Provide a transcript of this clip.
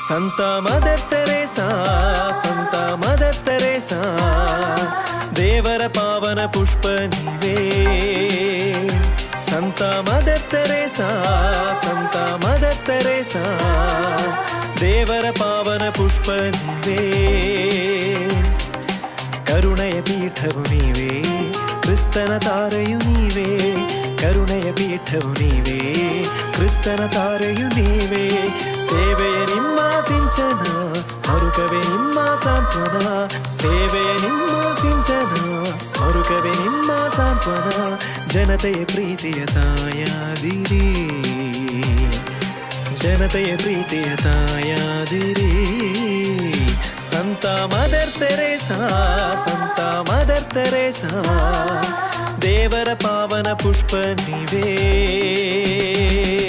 ಸಂತ Mother Teresa ಸಂತ Mother Teresa ದೇವರ ಪಾವನ ಪುಷ್ಪ ನೀವೇ ಸಂತ ಮದರ್ ತೆರೇಸಾ ಸಂತ ಮದರ್ ತೆರೇಸಾ ದೇವರ ಪಾವನ ಪುಷ್ಪ ನೀವೇ ಕರುಣೆಯ ಪೀಠವು ನೀವೇ ಕ್ರಿಸ್ತನ ತಾರೆಯು ನೀವೇ ಕರುಣೆಯ ಪೀಠವು ನೀವೇ ಕ್ರಿಸ್ತನ ತಾರೆಯು ನೀವೇ ಸೇವೆಯ ನಿಮ್ಮ ಸಿಂಚನ ಮರುಕವೇ ನಿಮ್ಮ ಸಾಂತ್ವನ ಸೇವೆಯ ನಿಮ್ಮ ಸಿಂಚನ ಮರುಕವೇ ನಿಮ್ಮ ಸಾಂತ್ವನ ಜನತೆಯ ಪ್ರೀತಿಯ ತಾಯಾದಿರಿ ಜನತೆಯ ಪ್ರೀತಿಯ ತಾಯಾದಿರಿ ಸಂತ ಮದರ್ ತೆರೇಸಾ ಸಂತ ಮದರ್ ತೆರೇಸಾ ದೇವರ ಪಾವನ ಪುಷ್ಪ ನೀವೇ